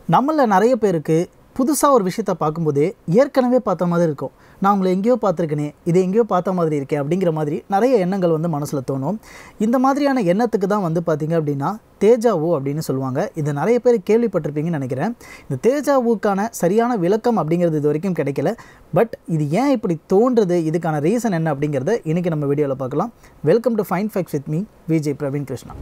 நம்மள நிறைய பேருக்கு புதுசாக ஒரு விஷயத்தை பார்க்கும்போதே ஏற்கனவே பார்த்த மாதிரி இருக்கும் நான் உங்களை எங்கேயோ பார்த்துருக்கேனே இது எங்கேயோ பார்த்த மாதிரி இருக்கே அப்படிங்கிற மாதிரி நிறைய எண்ணங்கள் வந்து மனசில் தோணும் இந்த மாதிரியான எண்ணத்துக்கு தான் வந்து பார்த்திங்க அப்படின்னா தேஜாவு அப்படின்னு சொல்லுவாங்க இது நிறைய பேர் கேள்விப்பட்டிருப்பீங்கன்னு நினைக்கிறேன் இந்த தேஜாவுக்கான சரியான விளக்கம் அப்படிங்கிறது இது வரைக்கும் கிடைக்கல பட் இது ஏன் இப்படி தோன்றுது இதுக்கான ரீசன் என்ன அப்படிங்கிறத இன்றைக்கி நம்ம வீடியோவில் பார்க்கலாம் welcome to fine facts with me Vijay Praveen Krishna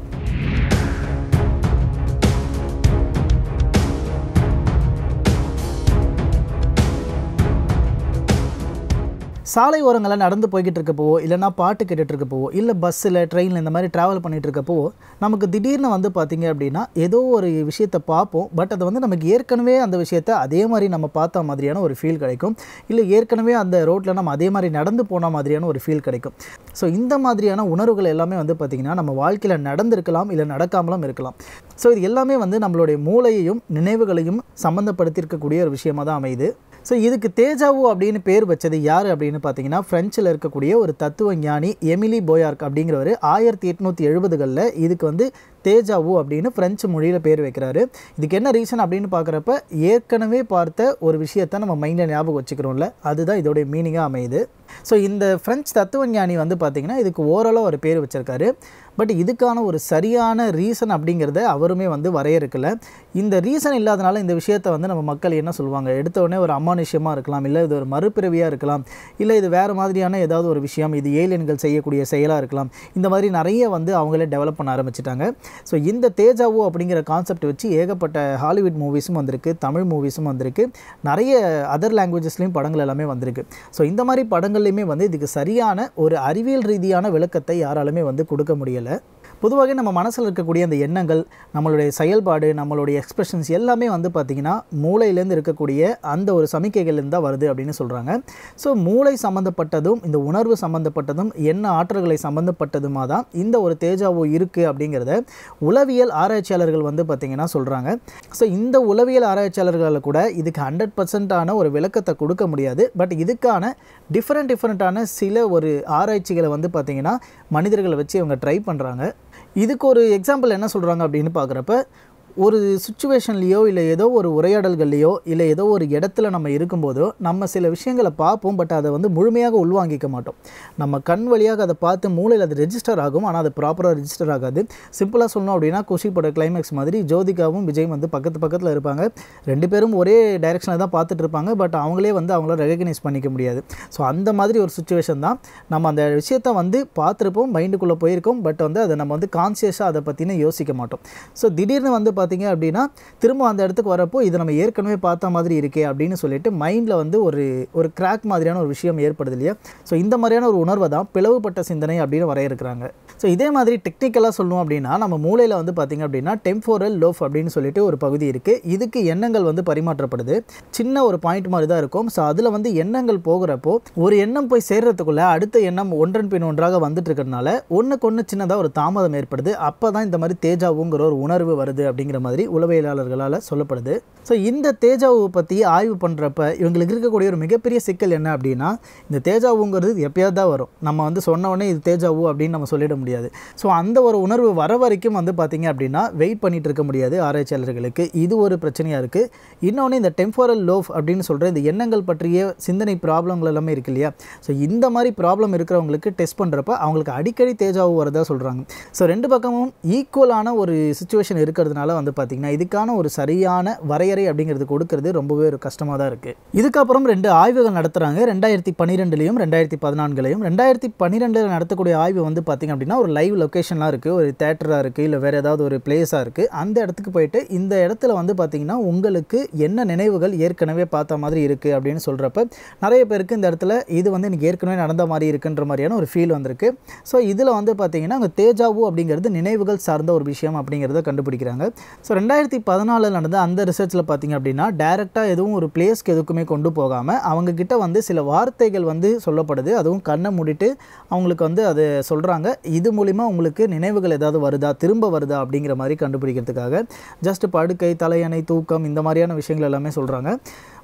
சாலை ஓரங்களில் நடந்து போய்கிட்டு இருக்கப்போ இல்லைனா பாட்டு கேட்டுட்டு இருக்கப்போ இல்லை பஸ்ஸில் ட்ரெயினில் இந்த மாதிரி ட்ராவல் பண்ணிட்டு இருக்கப்போ நமக்கு திடீர்னு வந்து பார்த்திங்க அப்படின்னா ஏதோ ஒரு விஷயத்தை பார்ப்போம் பட் அது வந்து நமக்கு ஏற்கனவே அந்த விஷயத்தை அதே மாதிரி நம்ம பார்த்த மாதிரியான ஒரு ஃபீல் கிடைக்கும் இல்லை ஏற்கனவே அந்த ரோட்டில் நம்ம அதே மாதிரி நடந்து போன மாதிரியான ஒரு ஃபீல் கிடைக்கும் ஸோ இந்த மாதிரியான உணர்வுகள் எல்லாமே வந்து பார்த்திங்கன்னா நம்ம வாழ்க்கையில் நடந்திருக்கலாம் இல்லை நடக்காமலும் இருக்கலாம் ஸோ இது எல்லாமே வந்து நம்மளுடைய மூளையையும் நினைவுகளையும் சம்மந்தப்படுத்தி இருக்கக்கூடிய ஒரு விஷயமாக தான் அமையுது ஸோ இதுக்கு தேஜாவு அப்படின்னு பேர் வச்சது யார் அப்படின்னு பார்த்தீங்கன்னா ஃப்ரெஞ்சில் இருக்கக்கூடிய ஒரு தத்துவ ஞானி எமிலி போயார்க் அப்படிங்கிறவர் ஆயிரத்தி எட்நூற்றி எழுபதுகளில் இதுக்கு வந்து தேஜாவு அப்படின்னு ஃப்ரெஞ்சு மொழியில் பேர் வைக்கிறாரு இதுக்கு என்ன ரீசன் அப்படின்னு பார்க்குறப்ப ஏற்கனவே பார்த்த ஒரு விஷயத்த நம்ம மைண்டில் ஞாபகம் வச்சுக்கிறோம்ல அதுதான் இதோடைய மீனிங்காக அமையுது ஸோ இந்த ஃப்ரெஞ்ச் தத்துவ ஞானி வந்து பார்த்திங்கன்னா இதுக்கு ஓரளவு ஒரு பேர் வச்சுருக்காரு பட் இதுக்கான ஒரு சரியான ரீசன் அப்படிங்கிறத அவருமே வந்து வரையறுக்கல இந்த ரீசன் இல்லாதனால இந்த விஷயத்தை வந்து நம்ம மக்கள் என்ன சொல்லுவாங்க எடுத்த உடனே ஒரு அமானுஷ்யமாக இருக்கலாம் இல்லை இது ஒரு மறுபிறவியாக இருக்கலாம் இல்லை இது வேறு மாதிரியான ஏதாவது ஒரு விஷயம் இது ஏலியன்கள் செய்யக்கூடிய செயலாக இருக்கலாம் இந்த மாதிரி நிறைய வந்து அவங்களே டெவலப் பண்ண ஆரம்பிச்சிட்டாங்க ஸோ இந்த தேஜாவோ அப்படிங்கிற கான்செப்ட் வச்சு ஏகப்பட்ட ஹாலிவுட் மூவிஸும் வந்திருக்கு தமிழ் மூவிஸும் வந்திருக்கு நிறைய அதர் லாங்குவேஜஸ்லேயும் படங்கள் எல்லாமே வந்திருக்கு ஸோ இந்த மாதிரி படங்கள்லையுமே வந்து இதுக்கு சரியான ஒரு அறிவியல் ரீதியான விளக்கத்தை யாராலுமே வந்து கொடுக்க முடியலை பொதுவாக நம்ம மனசில் இருக்கக்கூடிய அந்த எண்ணங்கள் நம்மளுடைய செயல்பாடு நம்மளுடைய எக்ஸ்பிரஷன்ஸ் எல்லாமே வந்து பார்த்திங்கன்னா மூளையிலேருந்து இருக்கக்கூடிய அந்த ஒரு சமிக்கைகள்லேருந்து தான் வருது அப்படின்னு சொல்கிறாங்க ஸோ மூளை சம்மந்தப்பட்டதும் இந்த உணர்வு சம்மந்தப்பட்டதும் எண்ண ஆற்றல்களை சம்மந்தப்பட்டதுமாக தான் இந்த ஒரு தேஜாவோ இருக்குது அப்படிங்கிறத உளவியல் ஆராய்ச்சியாளர்கள் வந்து பார்த்திங்கன்னா சொல்கிறாங்க ஸோ இந்த உளவியல் ஆராய்ச்சியாளர்களால் கூட இதுக்கு ஹண்ட்ரட் பர்சன்டான ஒரு விளக்கத்தை கொடுக்க முடியாது பட் இதுக்கான டிஃப்ரெண்ட் டிஃப்ரெண்ட்டான சில ஒரு ஆராய்ச்சிகளை வந்து பார்த்திங்கன்னா மனிதர்களை வச்சு இவங்க ட்ரை பண்ணுறாங்க இதுக்கு ஒரு எக்ஸாம்பிள் என்ன சொல்கிறாங்க அப்படின்னு பார்க்குறப்ப ஒரு சுச்சுவேஷன்லேயோ இல்லை ஏதோ ஒரு உரையாடல்கள்லையோ இல்லை ஏதோ ஒரு இடத்துல நம்ம இருக்கும்போதோ நம்ம சில விஷயங்களை பார்ப்போம் பட் அதை வந்து முழுமையாக உள்வாங்கிக்க மாட்டோம் நம்ம கண் வழியாக அதை பார்த்து மூளையில் அது ரெஜிஸ்டர் ஆகும் ஆனால் அது ப்ராப்பராக ரெஜிஸ்டர் ஆகாது சிம்பிளாக சொல்லணும் அப்படின்னா குஷி பட கிளைமேக்ஸ் மாதிரி ஜோதிகாவும் விஜயும் வந்து பக்கத்து பக்கத்தில் இருப்பாங்க ரெண்டு பேரும் ஒரே டைரெக்ஷனில் தான் பார்த்துட்டு இருப்பாங்க பட் அவங்களே வந்து அவங்கள ரெகக்னைஸ் பண்ணிக்க முடியாது ஸோ அந்த மாதிரி ஒரு சுச்சுவேஷன் தான் நம்ம அந்த விஷயத்தை வந்து பார்த்துருப்போம் மைண்டுக்குள்ளே போயிருக்கோம் பட் வந்து அதை நம்ம வந்து கான்சியஸாக அதை பற்றின யோசிக்க மாட்டோம் ஸோ திடீர்னு வந்து பார்த்தீங்க அப்படின்னா திரும்ப அந்த இடத்துக்கு வரப்போ இது நம்ம ஏற்கனவே பார்த்த மாதிரி இருக்கே அப்படின்னு சொல்லிட்டு மைண்டில் வந்து ஒரு ஒரு கிராக் மாதிரியான ஒரு விஷயம் ஏற்படுது இல்லையா ஸோ இந்த மாதிரியான ஒரு உணர்வை தான் பிளவுபட்ட சிந்தனை அப்படின்னு வரையறுக்கிறாங்க ஸோ இதே மாதிரி டெக்னிக்கலாக சொல்லணும் அப்படின்னா நம்ம மூளையில் வந்து பார்த்திங்க அப்படின்னா டெம்போரல் லோஃப் அப்படின்னு சொல்லிட்டு ஒரு பகுதி இருக்குது இதுக்கு எண்ணங்கள் வந்து பரிமாற்றப்படுது சின்ன ஒரு பாயிண்ட் மாதிரி தான் இருக்கும் ஸோ அதில் வந்து எண்ணங்கள் போகிறப்போ ஒரு எண்ணம் போய் சேர்றதுக்குள்ளே அடுத்த எண்ணம் ஒன்றன் பின் ஒன்றாக வந்துட்டு இருக்கிறதுனால ஒன்றுக்கு ஒன்று சின்னதாக ஒரு தாமதம் ஏற்படுது அப்போ தான் இந்த மாதிரி தேஜாவுங்கிற ஒரு உணர்வு வருது அப்படிங்கிற மாதிரி உளவியலாளர்களால் சொல்லப்படுது ஸோ இந்த தேஜாவு பற்றி ஆய்வு பண்ணுறப்ப இவங்களுக்கு இருக்கக்கூடிய ஒரு மிகப்பெரிய சிக்கல் என்ன அப்படின்னா இந்த தேஜாவுங்கிறது எப்பயாவது தான் வரும் நம்ம வந்து சொன்ன உடனே இது தேஜாவு அப்படின்னு நம்ம சொல்லிட முடியாது ஸோ அந்த ஒரு உணர்வு வர வரைக்கும் வந்து பார்த்திங்க அப்படின்னா வெயிட் பண்ணிட்டு இருக்க முடியாது ஆராய்ச்சியாளர்களுக்கு இது ஒரு பிரச்சனையாக இருக்குது இன்னொன்று இந்த டெம்போரல் லோஃப் அப்படின்னு சொல்கிற இந்த எண்ணங்கள் பற்றிய சிந்தனை ப்ராப்ளங்கள் எல்லாமே இருக்கு இல்லையா ஸோ இந்த மாதிரி ப்ராப்ளம் இருக்கிறவங்களுக்கு டெஸ்ட் பண்ணுறப்ப அவங்களுக்கு அடிக்கடி தேஜாவு வரதா சொல்கிறாங்க ஸோ ரெண்டு பக்கமும் ஈக்குவலான ஒரு சுச்சுவேஷன் இருக்கிறதுனால வந்து பார்த்திங்கன்னா இதுக்கான ஒரு சரியான வரையறை அப்படிங்கிறது கொடுக்கறது ரொம்பவே ஒரு கஷ்டமாக தான் இருக்குது இதுக்கப்புறம் ரெண்டு ஆய்வுகள் நடத்துகிறாங்க ரெண்டாயிரத்தி பன்னிரெண்டுலையும் ரெண்டாயிரத்தி பதினான்குலையும் ரெண்டாயிரத்தி பன்னிரெண்டில் நடத்தக்கூடிய ஆய்வு வந்து பார்த்திங்க அப்படின்னா ஒரு லைவ் லொக்கேஷன்லாம் இருக்குது ஒரு தேட்டராக இருக்குது இல்லை வேறு ஏதாவது ஒரு பிளேஸாக இருக்குது அந்த இடத்துக்கு போயிட்டு இந்த இடத்துல வந்து பார்த்திங்கன்னா உங்களுக்கு என்ன நினைவுகள் ஏற்கனவே பார்த்த மாதிரி இருக்குது அப்படின்னு சொல்கிறப்ப நிறைய பேருக்கு இந்த இடத்துல இது வந்து எனக்கு ஏற்கனவே நடந்த மாதிரி இருக்குன்ற மாதிரியான ஒரு ஃபீல் வந்திருக்கு ஸோ இதில் வந்து பார்த்திங்கன்னா அங்கே தேஜாவு அப்படிங்கிறது நினைவுகள் சார்ந்த ஒரு விஷயம் அப்படிங்கிறத கண்டுபிடிக்கிறாங்க ஸோ ரெண்டாயிரத்தி பதினாலில் நடந்த அந்த ரிசர்ச்சில் பார்த்திங்க அப்படின்னா டேரெக்டாக எதுவும் ஒரு பிளேஸ்க்கு எதுக்குமே கொண்டு போகாமல் அவங்கக்கிட்ட வந்து சில வார்த்தைகள் வந்து சொல்லப்படுது அதுவும் கண்ணை மூடிட்டு அவங்களுக்கு வந்து அதை சொல்கிறாங்க இது மூலிமா உங்களுக்கு நினைவுகள் ஏதாவது வருதா திரும்ப வருதா அப்படிங்கிற மாதிரி கண்டுபிடிக்கிறதுக்காக ஜஸ்ட் படுக்கை தலையணை தூக்கம் இந்த மாதிரியான விஷயங்கள் எல்லாமே சொல்கிறாங்க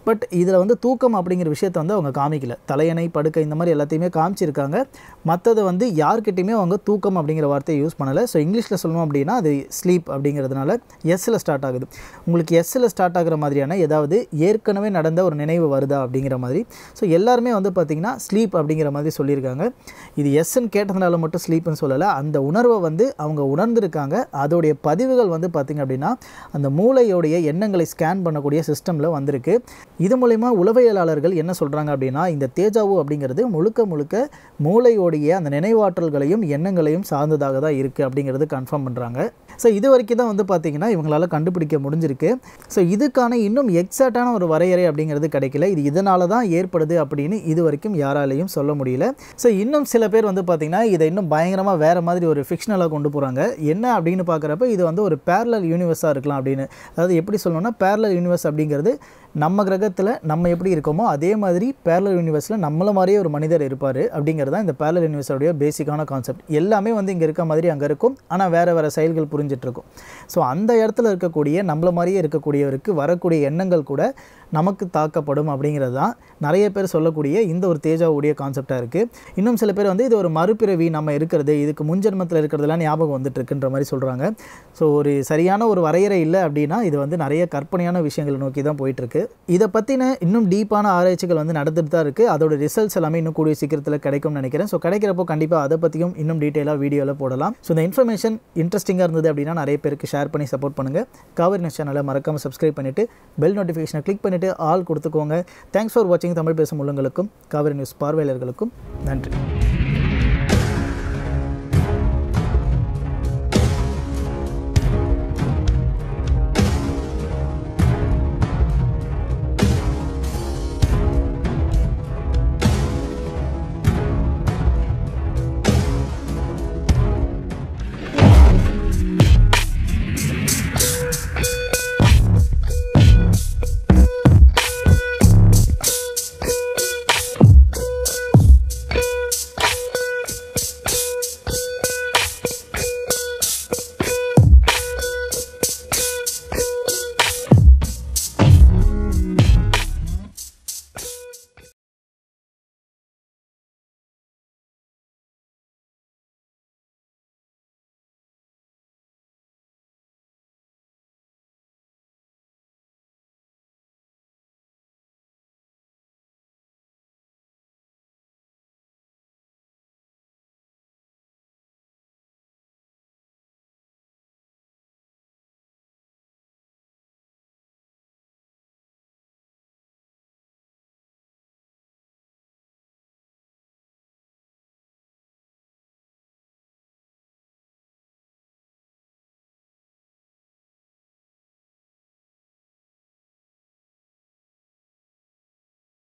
பட் இதில் வந்து தூக்கம் அப்படிங்கிற விஷயத்தை வந்து அவங்க காமிக்கல தலையணை படுக்கை இந்த மாதிரி எல்லாத்தையுமே காமிச்சிருக்காங்க மற்றதை வந்து யார்கிட்டையுமே அவங்க தூக்கம் அப்படிங்கிற வார்த்தையை யூஸ் பண்ணலை ஸோ இங்கிலீஷில் சொல்லணும் அப்படின்னா அது ஸ்லீப் அப்படிங்கிறதுனால எஸ்ஸில் ஸ்டார்ட் ஆகுது உங்களுக்கு எஸ்ஸில் ஸ்டார்ட் ஆகிற மாதிரியான ஏதாவது ஏற்கனவே நடந்த ஒரு நினைவு வருதா அப்படிங்கிற மாதிரி ஸோ எல்லாருமே வந்து பார்த்திங்கன்னா ஸ்லீப் அப்படிங்கிற மாதிரி சொல்லியிருக்காங்க இது எஸ்ன்னு கேட்டதுனால மட்டும் ஸ்லீப்னு சொல்லலை அந்த உணர்வை வந்து அவங்க உணர்ந்திருக்காங்க அதோடைய பதிவுகள் வந்து பார்த்திங்க அப்படின்னா அந்த மூளையோடைய எண்ணங்களை ஸ்கேன் பண்ணக்கூடிய சிஸ்டமில் வந்திருக்கு இது மூலயமா உளவியலாளர்கள் என்ன சொல்கிறாங்க அப்படின்னா இந்த தேஜாவு அப்படிங்கிறது முழுக்க முழுக்க மூளையோடைய அந்த நினைவாற்றல்களையும் எண்ணங்களையும் சார்ந்ததாக தான் இருக்குது அப்படிங்கிறது கன்ஃபார்ம் பண்ணுறாங்க ஸோ இது வரைக்கும் தான் வந்து பார்த்திங்கன்னா இவங்களால் கண்டுபிடிக்க முடிஞ்சிருக்கு ஸோ இதுக்கான இன்னும் எக்ஸாக்டான ஒரு வரையறை அப்படிங்கிறது கிடைக்கல இது இதனால தான் ஏற்படுது அப்படின்னு இது வரைக்கும் யாராலையும் சொல்ல முடியல ஸோ இன்னும் சில பேர் வந்து பார்த்திங்கன்னா இதை இன்னும் பயங்கரமாக வேறு மாதிரி ஒரு ஃபிக்ஷனலாக கொண்டு போகிறாங்க என்ன அப்படின்னு பார்க்குறப்ப இது வந்து ஒரு பேரலல் யூனிவர்ஸாக இருக்கலாம் அப்படின்னு அதாவது எப்படி சொல்லணும்னா பேரலல் யூனிவர்ஸ் அப்படிங்கிறது நம்ம கிரகத்தில் நம்ம எப்படி இருக்கோமோ அதே மாதிரி பேரலல் யூனிவர்ஸில் நம்மள மாதிரியே ஒரு மனிதர் இருப்பார் அப்படிங்கிறது தான் இந்த பேரலல் யூனிவர்ஸோடைய பேசிக்கான கான்செப்ட் எல்லாமே வந்து இங்கே இருக்க மாதிரி அங்கே இருக்கும் ஆனால் வேறு வேறு செயல்கள் புரிஞ்சிட்டு இருக்கும் ஸோ அந்த இடத்துல இருக்கக்கூடிய நம்மள மாதிரியே இருக்கக்கூடியவருக்கு வரக்கூடிய எண்ணங்கள் கூட நமக்கு தாக்கப்படும் அப்படிங்கிறது தான் நிறைய பேர் சொல்லக்கூடிய இந்த ஒரு தேஜாவுடைய கான்செப்டாக இருக்குது இன்னும் சில பேர் வந்து இது ஒரு மறுபிறவி நம்ம இருக்கிறது இதுக்கு முன்ஜென்மத்தில் இருக்கிறதுலாம் ஞாபகம் வந்துட்டு இருக்குன்ற மாதிரி சொல்கிறாங்க ஸோ ஒரு சரியான ஒரு வரையறை இல்லை அப்படின்னா இது வந்து நிறைய கற்பனையான விஷயங்களை நோக்கி தான் போயிட்டுருக்கு இதை பற்றின இன்னும் டீப்பான ஆராய்ச்சிகள் வந்து நடந்துட்டு தான் இருக்குது அதோட ரிசல்ட்ஸ் எல்லாமே இன்னும் கூடிய சீக்கிரத்தில் கிடைக்கும்னு நினைக்கிறேன் ஸோ கிடைக்கிறப்போ கண்டிப்பாக அதை பற்றியும் இன்னும் டீட்டெயிலாக வீடியோவில் போடலாம் ஸோ இந்த இன்ஃபர்மேஷன் இன்ட்ரெஸ்டிங்காக இருந்தது அப்படின்னா நிறைய பேருக்கு ஷேர் பண்ணி சப்போர்ட் பண்ணுங்கள் காவிரி நியூஸ் சேனலை மறக்காமல் சப்ஸ்கிரைப் பண்ணிவிட்டு பெல் நோட்டிஃபிகேஷனை கிளிக் பண்ணிவிட்டு ஆல் கொடுத்துக்கோங்க தேங்க்ஸ் ஃபார் வாட்சிங் தமிழ் பேசும் உள்ளங்களுக்கும் காவிரி நியூஸ் பார்வையாளர்களுக்கும் நன்றி